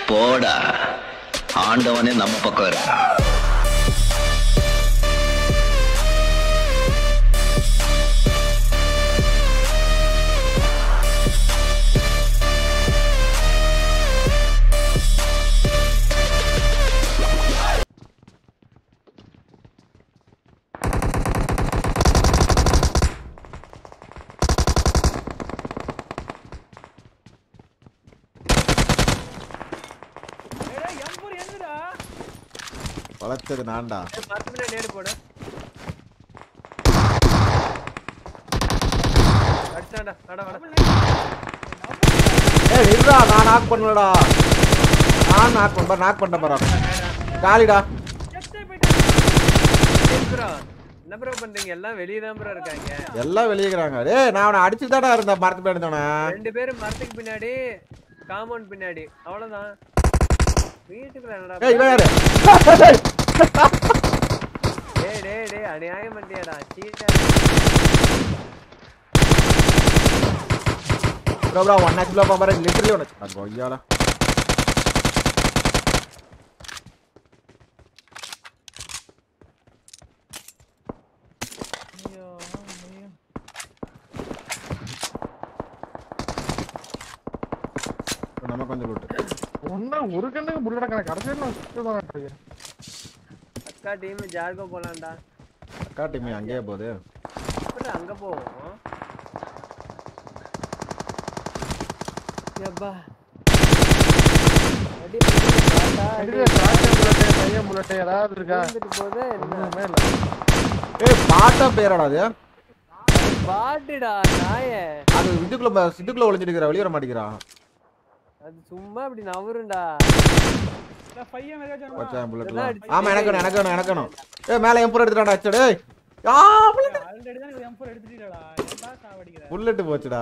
போடா ஆண்டவனே நம்ம பக்கம் இருக்கான் ஏய் எம்பூர் எங்கடா வளர்த்தது நான்டா ஏய், பத்து மினிட் நேடு போடு அடிச்சாடா அட அட ஏய் இருடா நான் நாக் பண்ணலடா நான் நாக் பண்ண நாக் பண்ண போறேன் காலிடா செத்தே போயிட்டேன் ப்ரோ என்ன ப்ரோ பண்றீங்க எல்லாம் வெளிய தான் ப்ரோ இருக்காங்க எல்லாம் வெளியேறாங்க டேய் நான் அவனை அடிச்சுட்டு தான்டா இருந்தேன் மரத்து போய் இருந்தவன ரெண்டு பேரும் மரத்துக்கு பின்னாடி காம்பவுண்ட் பின்னாடி அவ்வளவுதான் வீட்டுக்குள்ள என்னடா ஏய் இவன் யாரு டேய் டேய் டேய் அநியாயம் பண்ணியாடா cheater bro bro one H ப்ளோ பாரு லிட்டரலி ஒன் ஹெச் கொய்யால ஐயோ ஐயோ நம்ம கொஞ்சம் கூட்டு ஒண்ணு ஒரு கண்ணுக்கு புல்லட கணக்கு கடைசியில் நான் சுத்தமாக இருக்கேன் அக்கா டீம் ஜார்கோ போலாம்டா அக்கா டீம் அங்கேயே போகுது அப்புறம் அங்க போவோம் எப்பா அடி பாத்தா அடி இதுல டிராக்டர் புல்லட் பையன் புல்லட் ஏதாவது இருக்கா விழுந்துட்டு போகுது என்ன ஒண்ணுமே இல்ல ஏய் பாட்டா பேரடா அது பாட்டுடா நாயே அது இதுக்குள்ள இதுக்குள்ள ஒளிஞ்சிட்டு இருக்கிற வெளிய வர மாட்டேங்கிறான் அது சும்மா இப்படி நவருண்டா பையன் வேகாச்சும் வச்சான் புல்லட்ல இதெல்லாம் அடிச்சு- ஆமா எனக்கு வேணும் எனக்கு வேணும் எனக்கு வேணும் ஏய் மேல எம்பூர் எடுத்துட்டாடா அச்சா டேய் ஆ புல்லட் ஆல்ரெடி தான் எம்4 எடுத்துட்டீங்களா ஏன்டா சாவடிக்கிற புல்லட் போச்சுடா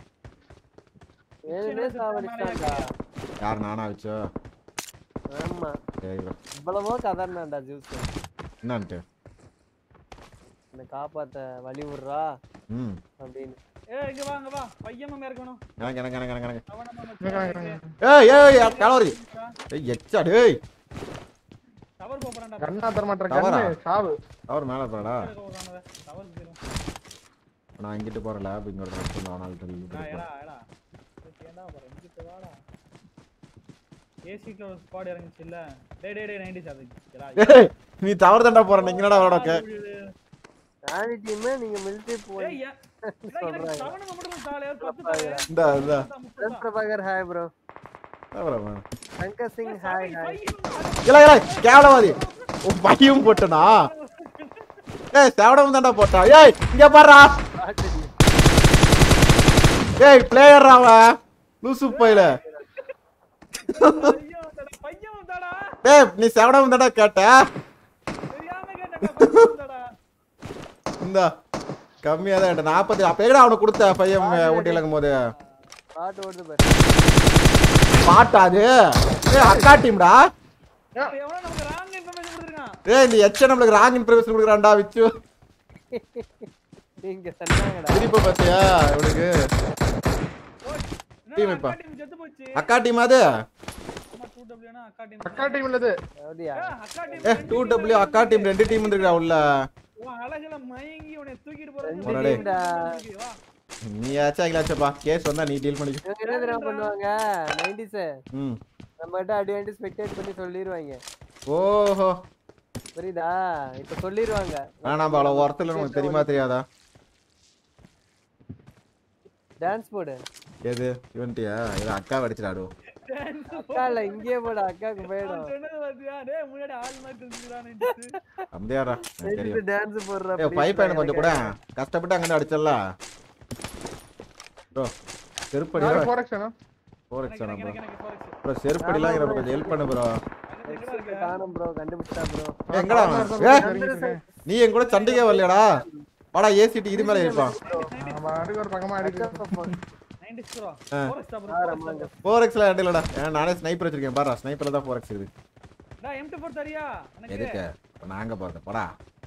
ஏழுமே சாவடிச்சான்டா யார் நானா வச்சோ ஆமா சரி bro. இவ்வளவோ கதர்னான்டா ஜூஸ் என்னான்ட்டு என்னை காப்பாத்த வழி விடுறா ம் அப்படின்னு ஏய் இங்க வா இங்க வா பையன் இருக்கணும் எனக்கு எனக்கு எனக்கு எனக்கு எனக்கு அவன ஏய் ஏய் கலவரி ஏய் எச்சா டேய் டவர் போறடா கண்ணா தர மாட்டற டவரா? கண்ணு சாவு அவர் மேல போடா டவர் போயிரும் நான் இங்கிட்டு போற லேப் இங்க ஒரு இடத்துல நான் நாலு தள்ளி டா எடா எடா ஏன்டா போற இங்க வாடா ஏசிக்கு ஒரு ஸ்குவாட் இறங்குச்சு இல்ல டேய் டேய் டேய் 90 சாது ஏய் நீ தவறு தண்டா போற நீங்க என்னடா வரடா ராணி டீம் நீங்க மிலிட்டரி போய் ஏய் யா- இல்ல, எனக்கு சொல்றாங்க. சவனுக்கு மட்டும் தாளே பத்து பாருடா. இந்த இந்த எஸ் பிரபாகர் ஹாய் ப்ரோ அப்புறம் சங்கர் சிங் ஹாய் ஹாய் இல்ல இல்ல கேவலவாதி உன் பையும் போட்டனா ஏய் சேவடம் தான்டா போட்டா ஏய் இங்க பாருடா ஏய் பிளேயர் அவன் லூசு பையில ஐயோ தடா பையன் வந்தாடா ஏய் நீ சேவடம் தான்டா கேட்ட தெரியாம கேட்டடா பையன் வந்தாடா இந்த கம்மியா தான் கேட்ட நாற்பத்தி அப்ப எங்கடா அவனுக்கு கொடுத்த பையன் ஊட்டி இழக்கும் போது பாட்டு ஓடுது பாரு பாட்டா அது ஏய் அக்கா டீம்டா எவனோ நமக்கு ராங் இன்ஃபர்மேஷன் கொடுத்துருக்கான் ஏய் இந்த எச்ச நம்மளுக்கு ராங் இன்ஃபர்மேஷன் கொடுக்குறான்டா விச்சு நீங்க சொன்னாங்கடா திருப்பி பாத்தியா இவனுக்கு Team இப்ப. டீம் செத்து போச்சு அக்கா டீம் அது சும்மா 2W னா அக்கா டீம் அக்கா டீம் இல்லது அப்படியா அக்கா டீம் ஏ டூ டபிள்யூ அக்கா டீம் ரெண்டு டீம் வந்துருக்கா உள்ள உன் அழகுல மயங்கி உன்னை தூக்கிட்டு ரெண்டு போறது டேய். டீம்டா வா நீ ஆச்சா இல்லாச்சப்பா கேஸ் வந்தா நீ டீல் பண்ணிக்க இவங்க என்ன தெரியுமா பண்ணுவாங்க நைன்டிஸ் ம் நம்ம கிட்ட அடி வாங்கி ஸ்பெக்டேட் பண்ணி சொல்லிடுவாங்க ஓஹோ புரியுதா இப்ப சொல்லிடுவாங்க வேணாம் அவ்வளோ ஒருத்தர் உனக்கு தெரியுமா தெரியாதா டான்ஸ் போடு எது இவன்ட்டியா இது அக்கா வடிச்சிடாடு அக்கா இல்ல இங்கேயே போடு அக்காக்கு போயிடும் சொன்னது பாத்தியா டேய் முன்னாடி ஆள் மாதிரி தெரிஞ்சுக்கிறான் அப்படியாடா எனக்கு தெரியும் டான்ஸ் போடுற ஏ பைப் எனக்கு கொஞ்சம் கூட கஷ்டப்பட்டு அங்கே அடிச்சல ப்ரோ செருப்படி ஃபோர் எக்ஸ் ப்ரோ ப்ரோ செருப்படிலாம் எனக்கு கொஞ்சம் ஹெல்ப் பண்ணு ப்ரோ காணும் ப்ரோ கண்டுபிடிச்சா ப்ரோ எங்கடா அவன்? ஏ, நீ என் கூட சண்டைக்கே வரலையாடா வாடா ஏசிட்டு இது மேல இருப்பான் ஃபோர் எக்ஸ்ல இல்லடா ஏன் நானே ஸ்னைப்பர் வச்சிருக்கேன் பாரா ஸ்னைப்பர்ல தான் ஃபோர் எக்ஸ் இருக்குது டா M2 4 தரியா எனக்கு எதுக்கு இப்ப நாங்க போறது போடா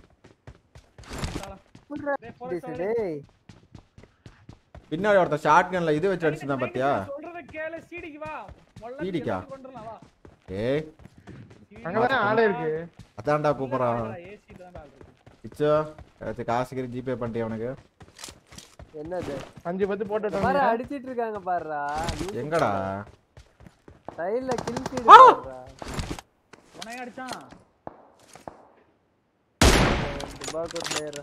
டேய் பின்னாடி ஒருத்தன் ஷார்ட் கன்ல இது வச்சு அடிச்சிருந்தான் பாத்தியா சொல்றத கேளு சீடிக்கு வா பீடிக்கா கொண்டுலாம் வா ஏய் அங்கதானே ஆளே இருக்கு அதான்டா கூப்பிட்றான் ஏசி தான் ஆள் இருக்கு பிச்சோ ஏதாச்சும் காசுக்கு ஜிபே பண்ணிட்டே அவனுக்கு என்னது அஞ்சு பத்து போட்டு பாரு விட்டாங்க. அடிச்சிட்டு இருக்காங்க பாருடா எங்கடா சைடுல கில் ஃபீட் ஆ! பாருடா உனைய அடிச்சான் துபாக்கூர் பிளேயர்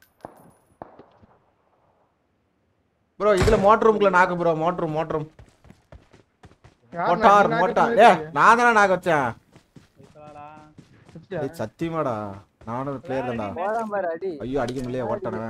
ப்ரோ இதுல மோட்டர் ரூம்குள்ள knock bro motor room motor room யார் மோட்டார் நாக்கு மோட்டார் நாக்கு ஏ நான் தானே நாக்கு வச்சேன் வைக்கலாடா வச்சியா? ஏய் சத்தியமாடா நானும் பிளேயர் தான்டா போறான் பாரு அடி ஐயோ அடிக்க முடியல ஓட்டானே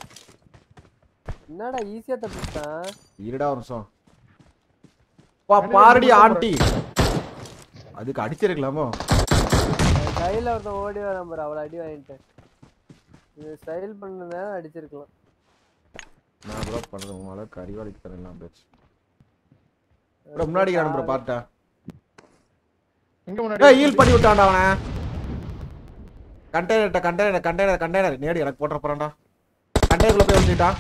என்னடா ஈஸியா தப்பிச்சான் இருடா ஒரு நிமிஷம் பா பாருடி ஆண்டி அதுக்கு அடிச்சிருக்கலாமோ கையில ஒருத்தன் ஓடி வரான் பாரு அவளை அடி வாங்கிட்டு இது ஸ்டைல் பண்ண அடிச்சிருக்கலாம் நான் ப்ரோ பண்றது உங்க அளவுக்கு அறிவாளிக்கு தரலாம் பேச்சு ப்ரோ முன்னாடி காணும் ப்ரோ பார்த்தா எங்க ஏய் முன்னாடி ஹீல் பண்ணி விட்டான்டா அவனை கண்டெய்னர் கண்டெய்னர் கண்டெய்னர் கண்டெய்னர் நேடி எனக்கு போட்டுற போறான்டா கண்டெய்னருக்குள்ள போய் வந்துட்டான்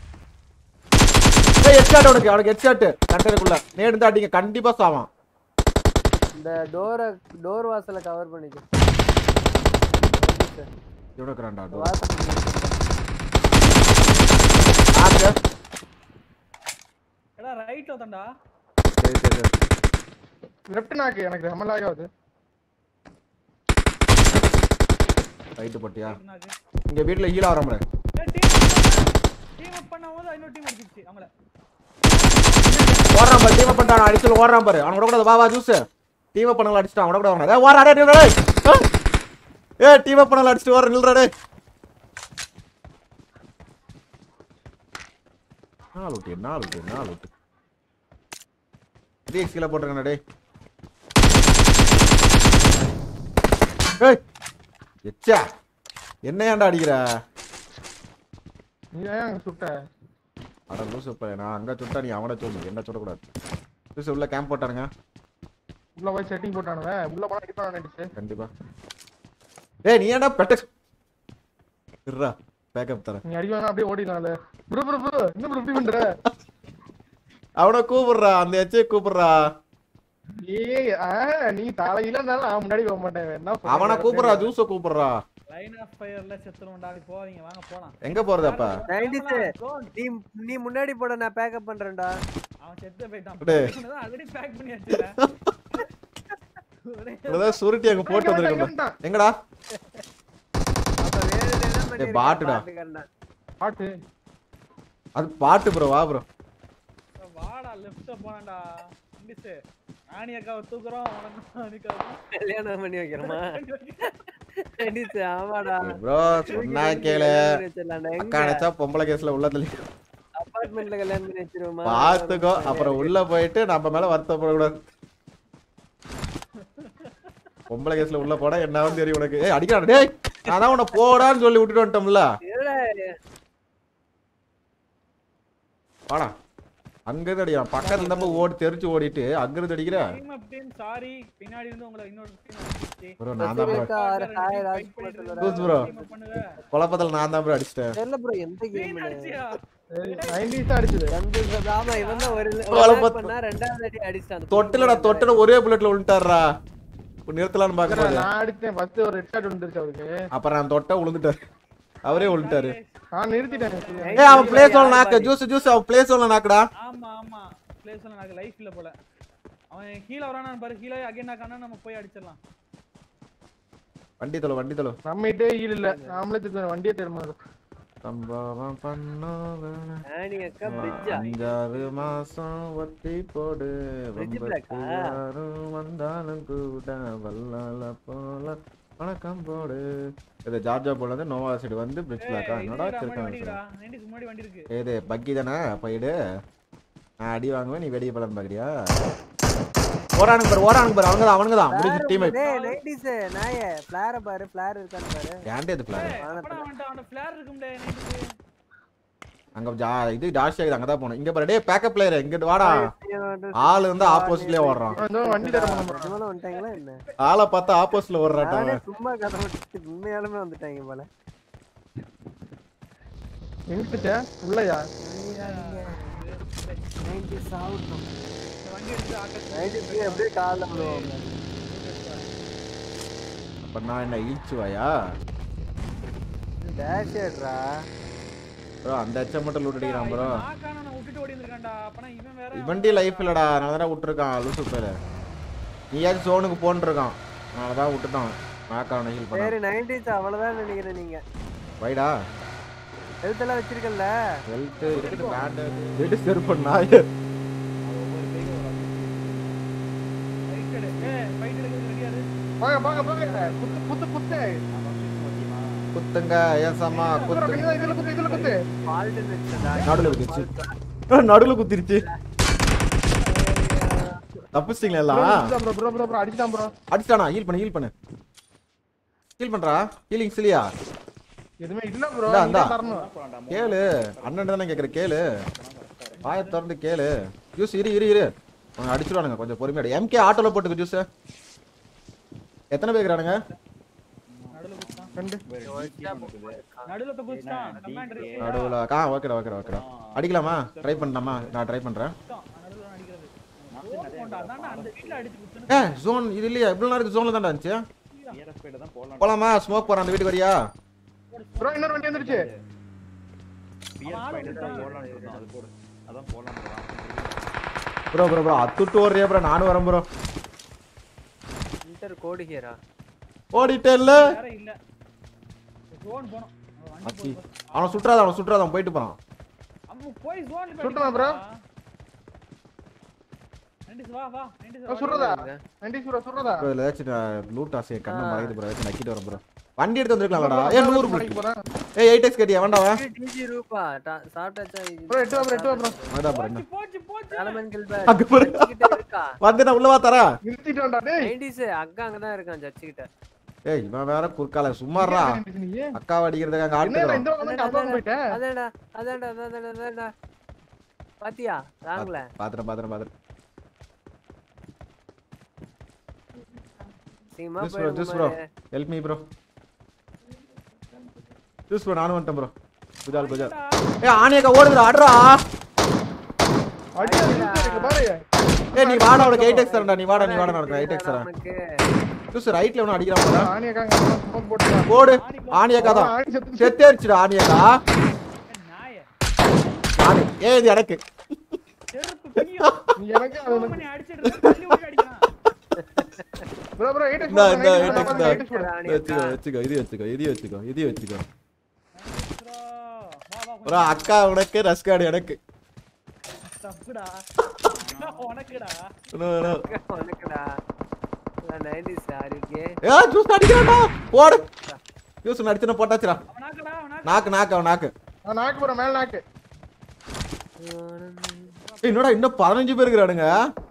ஏய் ஹெட்ஷாட் அவனுக்கு அவனுக்கு ஹெட்ஷாட் கண்டெய்னருக்குள்ள நேடு தான் அடிங்க கண்டிப்பா சாவான் இந்த டோரை டோர் வாசலை கவர் பண்ணிக்க இவனுக்குறான்டா வாசல் ஆச்சு எடா ரைட்ல தான்டா சரி சரி சரி லெஃப்ட் நாக்கு எனக்கு ஹமலாக ஆகுது ரைட்டு போட்டியா என்னாச்சு? இங்க வீட்ல ஹீல் ஆகிறோம் ஏய், team team up பண்ணும்போது இன்னொரு டீம் அடிச்சிருச்சு அவங்கள ஓடுறான் பாரு டீம் பண்ணிட்டான் அடிச்சு ஓடுறான் பாரு அவன் கூட வா வா ஜூஸ் டீம் பண்ணல அடிச்சிட்டான் அவன கூட அவன ஏய் ஓடுறா டேய் டேய் ஏ டீம் பண்ணல அடிச்சிட்டு ஓடுற நில்றா டேய் நாலு விட்டு நாலு விட்டு நாலு விட்டு த்ரீ எக்ஸ் கீழே போட்டுருக்கேன் டேய் ஏய் எச்சா என்ன ஏன்டா அடிக்கிற நீ ஏன் அங்க சுட்ட அட லூசு பையன் நான் அங்க சுட்டா நீ அவனை சொல்லு என்ன சொல்லக்கூடாது லூசு உள்ள கேம்ப் போட்டானுங்க உள்ள போய் செட்டிங் போட்டானுவ உள்ள போனா அடிப்பான் நினைச்சு கண்டிப்பா ஏய் நீ ஏன்டா பெட்ட இருடா பேக்கப் தரேன் நீ அடிவானா அப்படியே ஓடிடலாம்ல ப்ரோ ப்ரோ ப்ரோ என்ன ப்ரோ இப்படி பண்ற அவனை கூப்பிடுறா அந்த எச்சே கூப்பிடுறா ஏய் ஆ, நீ தலையில இருந்தாலும் நான் முன்னாடி போக மாட்டேன் என்ன பண்ற? அவனை கூப்பிடுறா ஜூஸ கூப்பிடுறா லைன் ஆஃப் ஃபயர்ல செத்துருவோம்டா அது போவீங்க வாங்க போலாம் எங்க போறது அப்ப நைன்டிஸ் Go. நீ நீ முன்னாடி போட நான் பேக்கப் பண்றேன்டா அவன் செத்து போயிட்டான் டேய். ஆல்ரெடி பேக் பண்ணி வச்சிருக்கேன் இவ்வளவுதான் சுருட்டி அங்க போட்டு இங்க வந்திருக்கேன் வந்துட்டான். எங்கடா அப்ப வேணும்னே தான் பண்ணிருக்கேன், பாட்டுடா. பாட்டுக்காரன்டா. பாட்டு அது பாட்டு ப்ரோ வா ப்ரோ வாடா லெஃப்ட் போனான்டா இண்டிஸ் ராணி அக்காவை தூக்குறோம் உனக்கு அனிக்காவை கல்யாணம் பண்ணி வைக்கிறோமா நைன்டிஸ் ஆமாடா ப்ரோ சொன்னா கேளு வச்சிடலாம்டா அக்கா நினைச்சா பொம்பளை கேஸ்ல உள்ள தள்ளி அபார்ட்மெண்ட்ல கல்யாணம் பண்ணி வச்சிருவோமா பாத்துக்கோ அப்புறம் உள்ள போயிட்டு நம்ம மேல வருத்தப்படக்கூடாது பொம்பளை கேஸ்ல உள்ள போடா என்ன தெரியும் உனக்கு ஏய் அடிக்கிறான் டேய் நான் தான் உன்னை போடான்னு சொல்லி விட்டுட்டு வந்துட்டோம்ல இருடா, வாடா அங்க இருந்து அடிக்கிறான் பக்கத்துல நம்ம ஓடி தெரிச்சு ஓடிட்டு அங்க இருந்து அடிக்கிற டீம் அப் டீம் சாரி பின்னாடி இருந்து உங்களை இன்னொரு டீம் அடிச்சிச்சு ப்ரோ நான் தான் ப்ரோ ரசிகா, ஹாய், ராஜ்குமார் சொல்லுடா. Good bro. டீம் பண்ணுங்க குழப்பத்துல நான் தான் ப்ரோ அடிச்சிட்டேன் தெரியல ப்ரோ எந்த Green கேம் அடிச்சியா நைன்டிஸ் தான் அடிச்சது கண்டு ஆமா இவன் தான் ஒரு கோல ஒரு பத்து. பண்ணா ரெண்டாவது அடி அடிச்சான் தொட்டுலடா தொட்டுல ஒரே புல்லட்ல விழுந்துட்டாருடா இப்ப நிறுத்தலாம்னு பாக்கும்போது நான் அடிச்சேன் ஃபர்ஸ்ட் ஒரு ஹெட் ஷாட் வந்துருச்சு அவருக்கு அப்புறம் நான் தொட்ட விழுந்துட்டாரு அவரே விழுந்துட்டாரு நான் நிறுத்திட்டேன் ஏய் அவன் பிளே சோல் நாக்கு ஜூஸ் ஜூஸ் அவன் பிளே சோல் நாக்குடா ஆமா ஆமா பிளேஸ்ல எனக்கு லைஃப் இல்ல போல அவன் கீழ வரானான்னு பாரு கீழ அகைன் நாக்கானா நம்ம போய் அடிச்சிடலாம் வண்டி தலோ வண்டி தலோ நம்மகிட்டே ஈல் இல்ல நாமளே திருத்த வண்டியே திரும்ப சம்பவம் பண்ணவன ஆனி அக்கா பிரிட்ஜா அஞ்சாறு மாசம் ஒத்தி போடு Bridge வம்பத்துக்கு black ஆ? யாரும் வந்தாலும் கூட வல்லால போல வணக்கம் போடு இது ஜார்ஜா போல வந்து நோவா சைடு வந்து பிரிட்ஜ் பிளாக்கா என்னடா வச்சிருக்காங்க நைன்டிஸ் முன்னாடி வண்டி இருக்கு ஏது பக்கி தானே போயிடு நான் அடி வாங்குவேன் நீ வெடிய பலன் பாக்குறியா ஓரானுங்க பாரு ஓரானுங்க பாரு அவங்க தான் அவனுங்க தான் முடிஞ்சு டீம் டேய் நைன்டிஸ் நாயே ஃபிளார பாரு ஃபிளார் இருக்கான்னு பாரு ஏன்டே இது பிளான் அப்படா அவன்ட்ட அவன் ஃபிளேர் இருக்கும்டே நைன்டிஸ் அங்க ஜா இது டாஷ் ஆகுது அங்கதான் போனோம் இங்க பாரு டேய் பேக்கப் பிளேயர் இங்கிட்டு வாடா ஆளு வந்து ஆப்போசிட்லயே ஓடுறான் வண்டி தர பண்ண இவனும் வந்துட்டாங்களா என்ன ஆளை பார்த்தா ஆப்போசிட்ல ஓடுறான் நானே அவன் சும்மா கதை விட்டு உண்மையாலுமே வந்துட்டாங்க போல எங்கிட்ட உள்ளயா நைன்டிஸ் ஆகட்டும் இந்த வண்டி எடுத்து ஆகாஷ் நைன்டிஸ் எப்படியே காலில் விடுவாங்க அப்ப நான் என்ன ஈச்சுவாயா டேஷ் ஏட்ரா ப்ரோ அந்த எச்சம் மட்டும் லூட் அடிக்கிறான் ப்ரோ நாக்கான நான் விட்டுட்டு ஓடி இருந்திருக்கான்டா அப்பனா இவன் வேற இவன்டி லைஃப் இல்லடா அதனால தானே விட்டுருக்கான் லூசு பேரு நீயாச்சும் ஜோனுக்கு போன்ருக்கான் அதனால தான் விட்டுட்டான் நாக்கான ஹீல் பண்ண சரி நைன்டிஸ் அவ்வளோதான் நினைக்கிறேன் நீங்க வைடா ஹெல்த் எல்லாம் வச்சிருக்கல ஹெல்த் இருக்குது பேண்ட் எடு செருப்பு நாய் ஃபைட் எடு ஏய் ஃபைட் எடுக்கிறது ரெடியா இரு போங்க போங்க போங்க குத்து குத்து குத்து குத்துங்க ஏசம்மா ப்ரோ குத்து இதுல இதுல குத்து இதுல குத்து ஃபால்ட் வச்சதா நடுவில் இருக்குச்சு நடுவில் குத்திருச்சு தப்பிச்சிட்டீங்களா எல்லாம் ப்ரோ ப்ரோ ப்ரோ ப்ரோ அடிச்சிட்டான் ப்ரோ அடிச்சிட்டானா ஹீல் பண்ணு ஹீல் பண்ணு ஹீல் பண்றா ஹீலிங் சிலியா எதுவுமே இல்ல ப்ரோ இந்தா, நீ இந்தா. தான் தரணும் கேளு அண்ணன் தானே கேட்குற கேளு வாயை திறந்து கேளு ஜூஸ் இரு இரு இரு அவங்க அடிச்சிருவானுங்க கொஞ்சம் பொறுமையா எம்கே ஆட்டோல போட்டுக்க ஜூஸ் எத்தனை பேர் இருக்கிறானுங்க நடுவுல குச்சான் ரெண்டு நடுவுல போய் குச்சான் கமாண்டர் நடுவில் ஆ ஓகேடா ஓகேடா ஓகேடா அடிக்கலாமா ட்ரை பண்ணலாமா நான் ட்ரை பண்றேன் நடுவுல அடிக்கிறது ஓடு போண்டா அதான்டா அந்த வீட்ல அடிச்சு குத்துன ஏ ஜோன் இது இல்லையா இவ்வளோ நேரம் ஜோனில் தான்டா இருந்துச்சு போலாமா ஸ்மோக் போகிறேன் அந்த வீட்டுக்கு வரியா ப்ரோ இன்னொரு வண்டி வந்துருச்சு ப்ரோ ப்ரோ ப்ரோ அத்துட்டு ஓடுறியா ப்ரோ நானும் வரேன் ப்ரோ இன்டர் கோடு ஹியரா ஓடிட்டே இல்ல வேற இல்ல ஜோன் போணும் அவன் வண்டி அச்சி போய் அவனை சுற்றாத அவனை சுற்றாத அவன் போயிட்டு போறான் அவன் போய் ஜோன்ல சுட்டுமா bro? ரெண்டு வா வா ரெண்டு ப்ரோ சுடுறதா வண்டி சுடுற சுடுறதா ப்ரோ இதில் ஏதாச்சும் லூட் ஆசை கண்ணை மறைக்குது ப்ரோ ஏதாச்சும் நக்கிட்டு வரேன் ப்ரோ வண்டி எடுத்து வந்திருக்கலாம்லடா ஏ நூறு மணிக்கு போறேன் ஏ எயிட் எக்ஸ் கட்டியா வேண்டாவா டிஜி ரூபா டா- சாப்பிட்டாச்சா ப்ரோ எட்டு வா ப்ரோ எட்டு வா ப்ரோ அதான் ப்ரோ என்ன போச்சு போச்சு சாலமன் கில்ப அங்க பாரு. கிட்ட இருக்கா வந்து நான் உள்ளவா தரா நிறுத்திட்டு வந்தா டேய் நைன்டிஸ் அக்கா அங்க தான் இருக்கான் சர்ச்சு கிட்ட ஏய் இவன் வேற குறுக்கால சும்மாறா நீ அக்காவை அடிக்கிறதுக்கு அங்க என்ன ஆட்டுக்கிறோம் இந்த பக்கம் வந்து அப்பாவும் போயிட்டேன் அதான்டா அதான்டா அதான்டா அதான்டா பாத்தியா ராங்ல பாத்துறேன் பாத்துறேன் பாத்துறேன் சீமா juice bro juice bro help me bro juice bro நானும் வந்துட்டேன் ப்ரோ குஜால் குஜால் ஏ ஆனியக்கா ஓடுதுடா ஆடுறா அடி அடி இருக்கு பாரு ஏ நீ வாடா அவனுக்கு எயிட் எக்ஸ் தரேன்டா நீ வாடா நீ வாடா நான் எயிட் எக்ஸ் தரேன் உனக்கு ஜூஸ் ரைட்ல ஒன்று அடிக்கிறான் போல ஆணியக்காங்க ஸ்மோக் போட்டுட்டான் ஓடு ஆனியக்கா தான் ஆணி செத்து செத்தே அடிச்சுடா ஆனியக்கா நாய ஆனி ஏ இது எனக்கு செருப்பு பிடியும் நீ எனக்கு அது உனக்கு பண்ணி அடிச்சிட்டு இருந்தா தள்ளி விட்டு அடிக்கிறான் ப்ரோ ப்ரோ எயிட் இந்த இந்த எயிட் எக்ஸ் தான் எயிட் போடு வச்சுக்கோ வச்சுக்கோ இது வச்சுக்கோ இது வச்சுக்கோ இது வச்சுக்கோ bro. வா வா ப்ரோ அக்கா உனக்கு ரஸ்கார்டு எனக்கு தப்புடா உனக்குடா No, no. உனக்குடா நைன்டிஸ் ஆரிக்கே ஏ ஜூஸ் அடிக்கிறான்டா போடு ஜூஸ் அடிச்சுனா போட்டாச்சுடா அவனாக்கடா அவனாக்க நாக்கு நாக்கு அவன் நாக்கு நான் நாக்கு போறேன் மேல நாக்கு ஏய், என்னடா இன்னும் பதினஞ்சு பேர் இருக்கிறானுங்க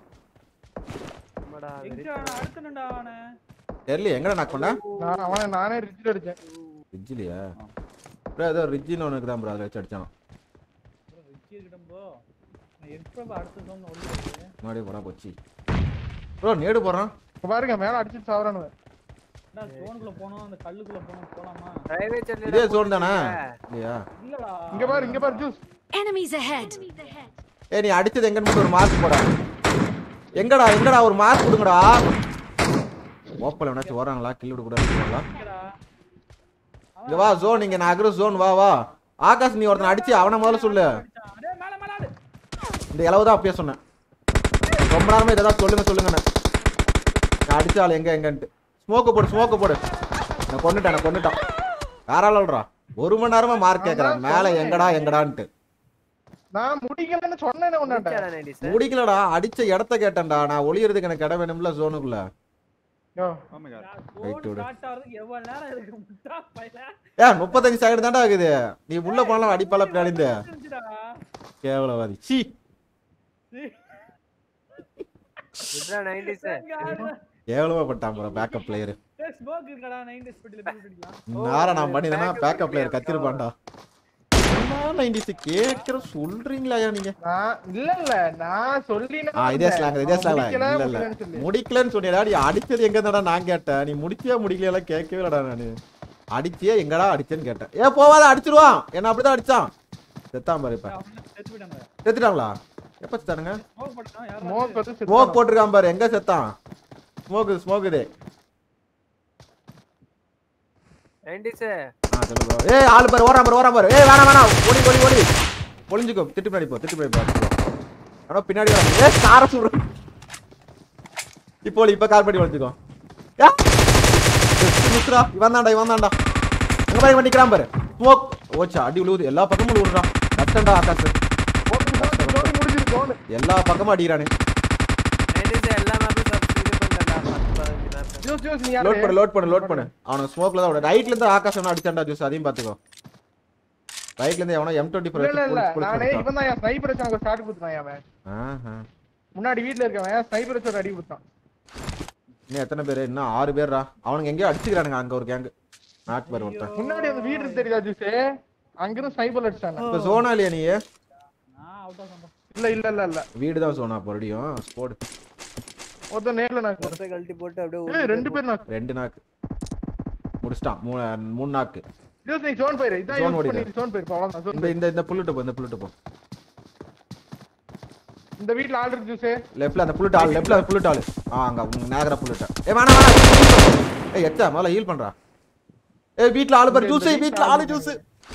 ஆமாடா எங்க அவன அடுத்தனுடா அவனை தெரியல எங்கடா நாக் பண்ண நான் அவனை நானே ரிச்சில் அடிச்சேன் ரிஜ்ஜிலியா ப்ரோ ஏதோ ரிஜ்ஜின்னு ஒன்று தான் ப்ரோ அதை வச்சு அடிச்சான் ப்ரோ வெச்சி இருக்கட்டும் ப்ரோ நான் எப்போ அடுத்த சோன் ஒளியுது முன்னாடியே போடா போச்சு ப்ரோ நேடு போடுறான் இப்ப பாருங்க மேல அடிச்சு சாவறானு நான் ஜோனுக்குள்ள போனோம் அந்த கல்லுக்குள்ள போனோம் போலாமா பிரைவேட் சர்ல இதே ஜோன் தானே இல்லையா இல்லடா இங்க பாரு இங்க பாரு ஜூஸ் Enemies ahead! ஏய் நீ அடிச்சது எங்கன்னு மட்டும் ஒரு மார்க் போட எங்கடா எங்கடா ஒரு மார்க் கொடுங்கடா ஓப்பல எவனாச்சும் வராங்களா கில் விட கூட இருக்காங்களா எங்கடா இங்க வா ஜோன் இங்க நான் அக்ர ஜோன் வா வா ஆகாஷ் நீ ஒருத்தன் அடிச்சு அவனை முதல்ல சொல்லு அடிச்சான். டேய் மேல மேல ஆடு இந்த இளவு தான் அப்பயே சொன்னேன் ரொம்ப நேரமா இதை தான் சொல்லுங்க சொல்லுங்கண்ணே நான் அடிச்சாள் எங்க எங்கன்ட்டு ஸ்மோக்கு போடு ஸ்மோக்கு போடு நான் கொண்டுட்டேன் நான் கொண்டுட்டான் யாராலன்றா ஒரு மணி நேரமா மார்க் கேட்கறேன் மேல எங்கடா எங்கடான்ட்டு நான் முடிக்கலன்னு சொன்னேனே உன்னாண்ட நைன்டிஸ் முடிக்கலடா அடிச்ச இடத்த கேட்டேன்டா நான் ஒளியறதுக்கு எனக்கு இடம் வேணும்ல ஜோனுக்குள்ள யோ Right ஜோன் விடு. ஸ்டார்ட் ஆகிறதுக்கு எவ்வளவு நேரம் இருக்கு முட்டா பையல ஏ முப்பத்தஞ்சு செகண்ட் தான்டா ஆகுது நீ உள்ள போனாலும் அடிப்பால பின்னாடி இருந்துச்சுடா கேவலவாதி சி இதுடா நைன்டிஸ் கேவலமா பட்டான் ப்ரோ பேக்கப் பிளேயர் ஸ்மோக் இருக்கடா 90 ஸ்பீட்ல பில் அடிக்கலாம் நேரம் நான் பண்ணிதனா பேக்கப் பிளேயர் கத்திருப்பான்டா நைன்டிஸ் கேட்கிற சொல்றீங்களா நீங்க நான் இல்ல இல்ல நான் சொல்லி ஆ இதே ஸ்லாங் இதே ஸ்லாங் இல்ல இல்ல முடிக்கலன்னு சொன்னியடா நீ அடிச்சது எங்க இருந்தாடா நான் கேட்டேன் நீ முடிச்சியா முடிக்கலையா கேட்கவே இல்லடா நானு அடிச்சியே எங்கடா அடிச்சேன்னு கேட்டேன் ஏ போவாத அடிச்சிருவான் என்ன அப்படிதான் அடிச்சான் செத்தான் பாரு இப்ப அவன செத்து போயிட்டாங்க செத்துட்டாங்களா எப்ப செத்தானுங்க ஸ்மோக் போட்டான் யாரா ஸ்மோக் வந்து ஸ்மோக் செத்தானா? போட்டிருக்கான் பாரு எங்க செத்தான் ஸ்மோக் ஸ்மோக் இது நைன்டிஸ் ஆ சொல்லு bro. ஏய் ஆளு பாரு ஓராம் பாரு ஓராம் பாரு ஏய் வேணாம் வேணாம் ஓடி ஓடி ஓடி ஒளிஞ்சுக்கோ திட்டு பின்னாடி போ திட்டு பின்னாடி போ ஆனா பின்னாடி வர ஏய் கார சுடுற இப்போ ஒளி, இப்ப கார் பண்ணி ஒளிஞ்சுக்கோ ஏ மிஸ்ரா இவன் தான்டா இவன் தான்டா அங்க பாரு இவன் நிக்கிறான் பாரு ஸ்மோக் ஓச்சா அடி விழுவுது எல்லா பக்கமும் விழுவுறான் கஷ்டம்டா ஆகாசு போட்டு, போட்டு, ஜோடி முடிஞ்சிரு, ஜோனு. எல்லா பக்கமும் அடிக்கிறானு நைன்டிஸ் எல்லா மேப்பும் சப்ஸ்கிரைப் பண்ணிட்டேன்டா பத்து பதினஞ்சு மேப் ஜூஸ், ஜூஸ், நீ யாரு? லோட் பண்ணு லோட் பண்ணு லோட் பண்ணு அவனுக்கு ஸ்மோக்ல தான் ரைட்ல இருந்து ஆகாசம் அடிச்சான்டா ஜூஸ் அதையும் பாத்துக்கோ ரைட்ல இருந்து எவனோ எம் டுவெண்ட்டி இல்ல, இல்ல, இல்ல. நானே ஃபோர் இவன் தான் என் sniper வச்சு எனக்கு ஒரு shot குடுத்தான் அவன். ஆஹா முன்னாடி வீட்ல இருக்கவன் ஸ்னைப்பர் வச்சு ஒரு அடி கொடுத்தான் இன்னும் எத்தனை பேர் இன்னும் ஆறு பேர்ரா அவனுங்க எங்கேயோ அடிச்சுக்கிறானுங்க அங்க ஒரு கேங் நாக்கு பாரு ஒருத்தன் முன்னாடி அந்த வீடு இருக்கு தெரியுதா ஜூஸ் அங்கிருந்து ஸ்னைப்பர் அடிச்சாங்க இப்ப சோனா இல்லையா நீ நான் அவுட் ஆஃப் பண்றேன் இல்ல இல்ல இல்ல இல்ல வீடு தான் சோனா மறுபடியும் போடு ஒருத்தன் நேர்ல நான் மொத்த கழட்டி போட்டு அப்படியே ஏய், ஊருக்கு ரெண்டு பேர் நான் ரெண்டு நாக்கு முடிச்சிட்டான் மூணு மூணு நாக்கு ஜூஸ் நீ ஜோன் போயிரு இதான் Zone யூஸ் ஓடிடு. பண்ணி ஜோன் போயிரு அவ்வளவுதான் zone இந்த இந்த இந்த புல்லுட்டு போ இந்த புல்லுட்டு போ இந்த வீட்ல ஆள் இருக்கு ஜூஸ் லெஃப்ட்ல அந்த புல்லுட்டு ஆள் லெஃப்ட்ல அந்த புல்லுட்டு ஆள் ஆ அங்க உங்க நேகர புல்லுட்ட ஏ வேணாம் வேணாம் heal பண்ணு. ஏய் எச்சா முதல்ல ஹீல் பண்றா ஏய் வீட்ல ஆளு பாரு ஜூஸ் வீட்ல ஆளு ஜூஸ்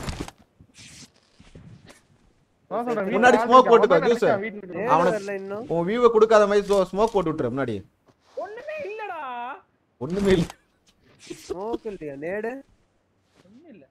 முன்னாடி smoke போட்டுக்கோ, juice. நேரு அவனை- வரல இன்னும் உன் வியூவை கொடுக்காத மாதிரி ஸ்மோக் போட்டு விட்டுரு முன்னாடி ஒண்ணுமே இல்லடா ஒண்ணுமே இல்ல ஸ்மோக் இல்லையா நேடு ஒண்ணும் இல்ல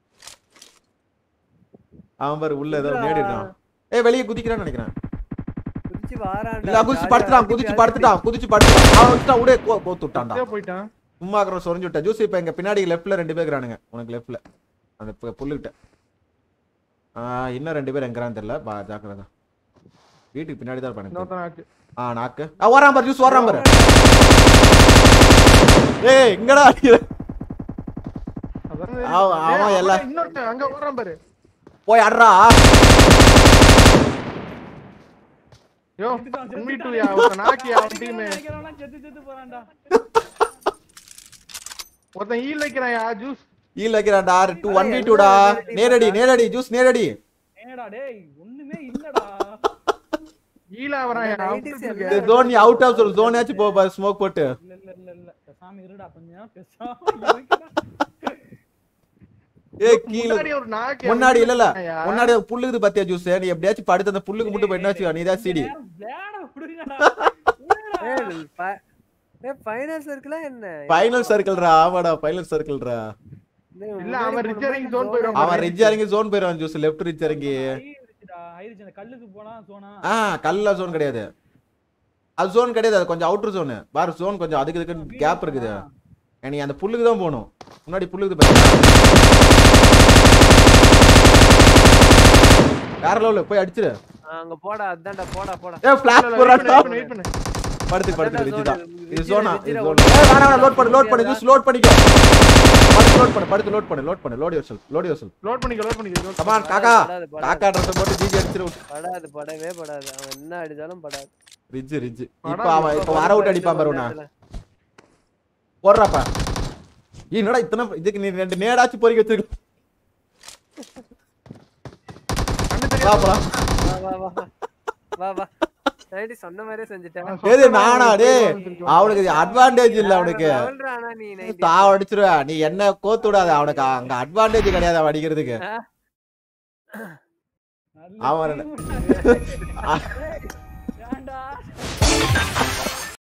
அவன் பாரு உள்ள ஏதோ நேடி இருக்கான் ஏய் வெளியே குதிக்கிறான்னு நினைக்கிறேன் குதிச்சு வாரான்டா இல்ல குதிச்சு ஜாலியா படுத்துட்டான் அடிச்சு குதிச்சு அடிச்சு. படுத்துட்டான் குதிச்சு படுத்துட்டான் அவன் வச்சுட்டா உடே கோ கோத்து விட்டான்டா போயிட்டான் சும்மா இருக்கிற சொரிஞ்சு விட்டா ஜூஸ் இப்ப எங்க பின்னாடி லெஃப்ட்ல ரெண்டு பேர் இருக்கிறானுங்க உனக்கு லெஃப்ட்ல அந்த பு- புல்லுகிட்ட ஆ இன்னும் ரெண்டு பேர் எங்கிறான்னு தெரியல பா ஜாக்கிரதா வீட்டுக்கு பின்னாடி தான் இருப்பானுங்க இன்னொருத்தன் ஆச்சு ஆ நாக்கு ஆ ஓராம் பாரு ஜூஸ் ஓராம் பாரு ஏய் இங்கடா அடிக்கிற அதான் அவன் அவன் ஏய், எல்லாம் இன்னொருத்தன் அங்க ஓடுறான் பாரு போய் அட்றா யோ செத்துட்டான், உண்மை செத்துட்டான். டூ யா ஒருத்தன் நாக்கி அவன் டீம் நினைக்கிறவன்லாம் செத்து செத்து போறான்டா ஒருத்தன் ஈல் வைக்கிறான் யா ஜூஸ் ஈல் வைக்கிறான்டா டூ ஒன் பி டூடா நேரடி நேரடி ஜூஸ் நேரடி ஏடா டேய் ஒண்ணுமே இல்லடா ஈலா வரான் யா இந்த அவுட் 90s இருக்கு. இந்த ஜோன் நீ அவுட் ஆஃப் சொல்லு ஜோனாச்சும் போ பாரு ஸ்மோக் போட்டு இல்ல இல்ல இல்ல இல்ல பேசாம இருடா கொஞ்சம் பேசாம இருடா. ஏய் கீழ முன்னாடி ஒரு நாக்கி முன்னாடி இல்ல இல்ல யா. முன்னாடி புல்லுக்குது பாத்தியா ஜூஸ் நீ எப்படியாச்சும் படுத்து அந்த புல்லுக்கு மட்டும் போய் என்னாச்சு நீ தான் சிடி நேரம் விளையாட விடுங்கடா என்னடா? ஏய், ஃப- ஏய் ஃபைனல்ஸ் இருக்குல்ல என்ன ஃபைனல் சர்க்கிள்ரா ஆமாடா ஃபைனல் சர்க்கிள்ரா டேய், இல்ல, முன்னாடி அவன் போன ரிச் இறங்கி மாதிரி zone போயிடுவான். அவன் ரிட்ஜ் இறங்கி ஜோன் போயிடுவான் ஜூஸ் லெஃப்ட் ரிட்ஜ் இறங்கி ஹை இருந்துச்சுடா, ஹை இருந்துச்சு. அந்த கல்லுக்கு போனா சோனா ஆ கல்ல ஜோன் கிடையாது அது ஜோன் கிடையாது அது கொஞ்சம் அவுட்டர் ஜோனு பாரு ஜோன் கொஞ்சம் அதுக்கு இதுக்கு கேப் இருக்குது நீ அந்த புல்லுக்கு தான் போகணும் முன்னாடி புல்லுக்கு பாத்தியா வேற லெவலில் போய் அடிச்சிரு ஆ, அங்க போடா அதான்டா போடா போடா ஏ ஃபிளாஷ் இல்ல, போடுறா wait பண்ணு, wait பண்ணு. படுத்து படுத்து அதான் ரிட்ஜ் தான் zone, இது ரிட்ஜ் ஜோனா ரிட்ஜ் இது ரிட்ஜ் ஜோன் ஏ வேணாம் வேணாம் லோட் பண்ணு லோட் பண்ணு ஜூஸ் லோட் பண்ணிக்கோ படுத்து லோட் பண்ணு படுத்து லோட் பண்ணு லோட் பண்ணு load yourself load yourself load பண்ணிக்க லோட் பண்ணிக்க load கமான் காக்கா காக்கா ட்ரெஸ் போட்டு ஜிஜி அடிச்சிரு படாது படவே படாது அவன் என்ன அடிச்சாலும் படாது ரிட்ஜ் ரிட்ஜ் படம் இப்போ அவன் இப்போ வர விட்டு அடிப்பான் பாரு உன்னை போடுறாப்பா என்னடா இத்தனை இதுக்கு நீ ரெண்டு நேடாச்சும் பொறிக்க வச்சிருக்க கண்ணு வா தெரியாது. போலாம் வா வா வா வா வா நைட்டு சொன்ன மாதிரியே செஞ்சுட்டேன் ஏது நானா டேய் அவனுக்கு அட்வான்டேஜ் இல்ல அவனுக்கு சொல்றா ஆனா நீ நைட்டு தாவ அடிச்சிருவ நீ என்ன கோத்து விடாத அவனுக்கு அங்க அட்வான்டேஜ் கிடையாது அவன் அடிக்கிறதுக்கு நல்ல அவன் team.